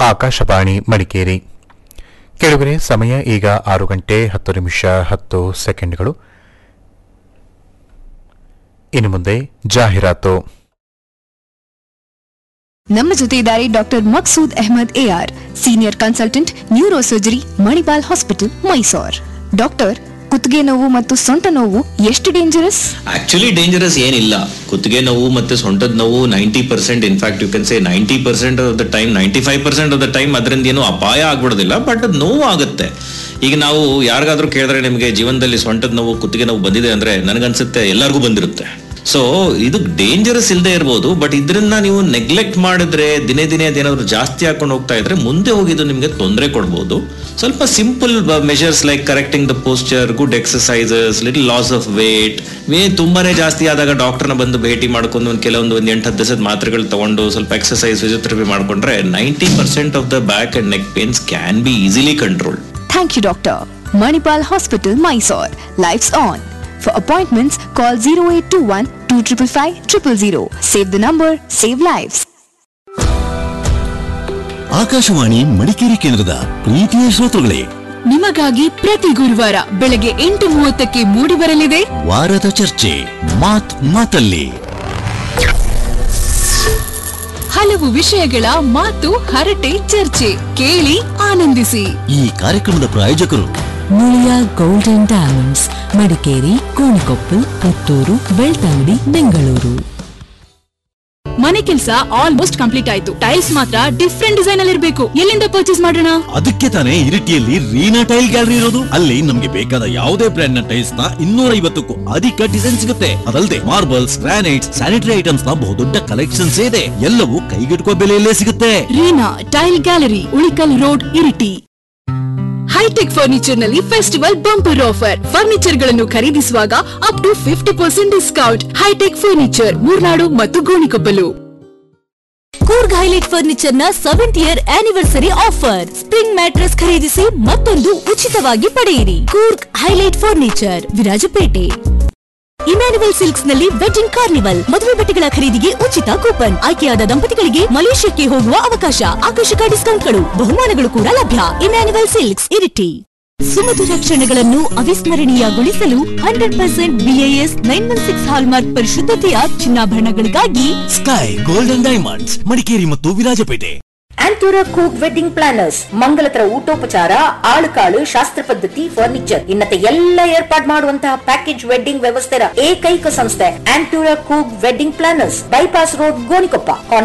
ಆಕಾಶವಾಣಿ ಮಡಿಕೇರಿ ಕೆಳಗರೆ ಸಮಯ ಈಗ ಆರು ಗಂಟೆ ಹತ್ತು ನಿಮಿಷ ಹತ್ತು ಸೆಕೆಂಡ್ಗಳು ಇನ್ನು ಮುಂದೆ ಜಾಹೀರಾತು ನಮ್ಮ ಜೊತೆ ಇದ್ದಾರೆ doctor Maqsood Ahmed A R senior consultant neuro surgery Manipal hospital Mysore doctor ಕುತ್ತಿಗೆ ನೋವು ಮತ್ತು ಸೊಂಟ ನೋವು ಎಷ್ಟು ಡೇಂಜರಸ್ ಆಕ್ಚುಲಿ ಡೇಂಜರಸ್ ಏನಿಲ್ಲ ಕುತ್ತಿಗೆ ನೋವು ಮತ್ತೆ ಸೊಂಟದ ನೋವು ninety percent in fact you can say ninety percent of the time ninety five percent of the time ಅದರಿಂದ ಏನು ಅಪಾಯ ಆಗ್ಬಿಡೋದಿಲ್ಲ ಬಟ್ ನೋವು ಆಗುತ್ತೆ ಈಗ ನಾವು ಯಾರಿಗಾದ್ರೂ ಕೇಳಿದ್ರೆ ನಿಮಗೆ ಜೀವನದಲ್ಲಿ ಸೊಂಟದ ನೋವು ಕುತ್ತಿಗೆ ನೋವು ಬಂದಿದೆ ಅಂದ್ರೆ ನನಗನ್ಸುತ್ತೆ ಎಲ್ಲರಿಗೂ ಬಂದಿರುತ್ತೆ ಸೊ ಇದು ಡೇಂಜರಸ್ ಇಲ್ಲದೆ ಇರ್ಬೋದು ಬಟ್ ಇದರಿಂದ ನೀವು ನೆಗ್ಲೆಕ್ಟ್ ಮಾಡಿದ್ರೆ ದಿನೇ ದಿನೇ ಅದೇನಾದ್ರು ಜಾಸ್ತಿ ಹಾಕೊಂಡು ಹೋಗ್ತಾ ಇದ್ರೆ ಮುಂದೆ ಹೋಗಿದ್ದು ನಿಮಗೆ ತೊಂದರೆ ಕೊಡ್ಬೋದು ಸ್ವಲ್ಪ simple measures like correcting the posture good exercises little loss of weight way ತುಂಬಾನೇ ಜಾಸ್ತಿ ಆದಾಗ ಡಾಕ್ಟರ್ನ ಬಂದು ಭೇಟಿ ಮಾಡ್ಕೊಂಡು ಒಂದು ಕೆಲವೊಂದು ಒಂದು ಎಂಟು ಹತ್ತು ದಿವಸದ ಮಾತ್ರೆಗಳು ತಗೊಂಡು ಸ್ವಲ್ಪ ಎಕ್ಸಸೈಸ್ ಫಿಸಿಯೋಥೆರಪಿ ಮಾಡ್ಕೊಂಡ್ರೆ ninety percent of the back and neck pains can be easily control thank you doctor Manipal hospital Mysore lives on for appointments call zero eight two one two triple five triple zero save the number save lives Akashvani Madikeri ಕೇಂದ್ರದ ಪ್ರೀತಿಯ ಶ್ರೋತೃಗಳೇ ನಿಮಗಾಗಿ ಪ್ರತಿ ಗುರುವಾರ ಬೆಳಗ್ಗೆ ಎಂಟು ಮೂವತ್ತಕ್ಕೆ ಮೂಡಿ ಬರಲಿದೆ ವಾರದ ಚರ್ಚೆ ಮಾತ್ ಮಾತಲ್ಲಿ ಹಲವು ವಿಷಯಗಳ ಮಾತು ಹರಟೆ ಚರ್ಚೆ ಕೇಳಿ ಆನಂದಿಸಿ ಈ ಕಾರ್ಯಕ್ರಮದ ಪ್ರಾಯೋಜಕರು ಮುಳಿಯ ಗೋಲ್ಡನ್ ಡೈಮಂಡ್ಸ್ ಮಡಿಕೇರಿ ಕೋಣಿಕೊಪ್ಪಲ್ ಪುತ್ತೂರು ಬೆಳ್ತಂಗಡಿ ಬೆಂಗಳೂರು ಮನೆ ಕೆಲಸ ಆಲ್ಮೋಸ್ಟ್ ಕಂಪ್ಲೀಟ್ ಆಯ್ತು ಟೈಲ್ಸ್ ಮಾತ್ರ ಡಿಫ್ರೆಂಟ್ ಡಿಸೈನ್ ಅಲ್ಲಿ ಇರಬೇಕು ಎಲ್ಲಿಂದ ಪರ್ಚೇಸ್ ಮಾಡೋಣ ಅದಕ್ಕೆ ತಾನೇ ಇರಿಟಿಯಲ್ಲಿ ರೀನಾ ಟೈಲ್ ಗ್ಯಾಲರಿ ಇರೋದು ಅಲ್ಲಿ ನಮ್ಗೆ ಬೇಕಾದ ಯಾವುದೇ ಬ್ರ್ಯಾಂಡ್ ನ ಟೈಲ್ಸ್ ನ ಇನ್ನೂರ ಐವತ್ತಕ್ಕೂ ಅಧಿಕ ಡಿಸೈನ್ ಸಿಗುತ್ತೆ ಅದಲ್ಲದೆ ಮಾರ್ಬಲ್ಸ್ ಗ್ರಾನೈಟ್ಸ್ ಸ್ಯಾನಿಟರಿ ಐಟಮ್ಸ್ ನ ಬಹುದೊಡ್ಡ ಕಲೆಕ್ಷನ್ಸ್ ಇದೆ ಎಲ್ಲವೂ ಕೈಗೆಟುಕುವ ಬೆಲೆಯಲ್ಲೇ ಸಿಗುತ್ತೆ Reena tile gallery Ulikal road Iritty hitech furniture ನಲ್ಲಿ ಫೆಸ್ಟಿವಲ್ ಬಂಪರ್ ಆಫರ್ ಫರ್ನಿಚರ್ ಗಳನ್ನು ಖರೀದಿಸುವಾಗ up to fifty percent discount hitech furniture Murnad ಮತ್ತು ಗೋಣಿಕೊಪ್ಪಲು ಕೂರ್ಗ್ ಹೈಲೈಟ್ ಫರ್ನಿಚರ್ ನ seventh year anniversary offer spring mattress ಖರೀದಿಸಿ ಮತ್ತೊಂದು ಉಚಿತವಾಗಿ ಪಡೆಯಿರಿ Coorg highlight furniture Virajpet Emmanuel silks ನಲ್ಲಿ ವೆಡ್ಡಿಂಗ್ ಕಾರ್ನಿವಲ್ ಮದುವೆ ಬಟ್ಟೆಗಳ ಖರೀದಿಗೆ ಉಚಿತ ಕೂಪನ್ ಆಯ್ಕೆಯಾದ ದಂಪತಿಗಳಿಗೆ ಮಲೇಷ್ಯಾಕ್ಕೆ ಹೋಗುವ ಅವಕಾಶ ಆಕರ್ಷಕ ಡಿಸ್ಕೌಂಟ್ಗಳು ಬಹುಮಾನಗಳು ಕೂಡ ಲಭ್ಯ ಇಮ್ಯಾನುವಲ್ ಸಿಲ್ಕ್ಸ್ ಇರಿಟಿ ಸುಮಧುರ ಕ್ಷಣಗಳನ್ನು ಅವಿಸ್ಮರಣೀಯಗೊಳಿಸಲು hundred percent BIS nine one six hallmark ಪರಿಶುದ್ಧತೆಯ ಚಿನ್ನಾಭರಣಗಳಿಗಾಗಿ ಸ್ಕೈ ಗೋಲ್ಡನ್ ಡೈಮಂಡ್ಸ್ ಮಡಿಕೇರಿ ಮತ್ತು ವಿರಾಜಪೇಟೆ ಆಂಟೂರ ಕೂಕ್ ವೆಡ್ಡಿಂಗ್ ಪ್ಲಾನರ್ಸ್ ಮಂಗಲತರ ಊಟೋಪಚಾರ ಆಳುಕಾಳು ಶಾಸ್ತ್ರ ಪದ್ಧತಿ ಫರ್ನಿಚರ್ ಇನ್ನತೆ ಎಲ್ಲ ಏರ್ಪಾಡ್ ಮಾಡುವಂತಹ ಪ್ಯಾಕೇಜ್ ವೆಡ್ಡಿಂಗ್ ವ್ಯವಸ್ಥೆಯ ಏಕೈಕ ಸಂಸ್ಥೆ ಆಂಟೂರ ಕೂಕ್ wedding planners bypass road Gonikoppa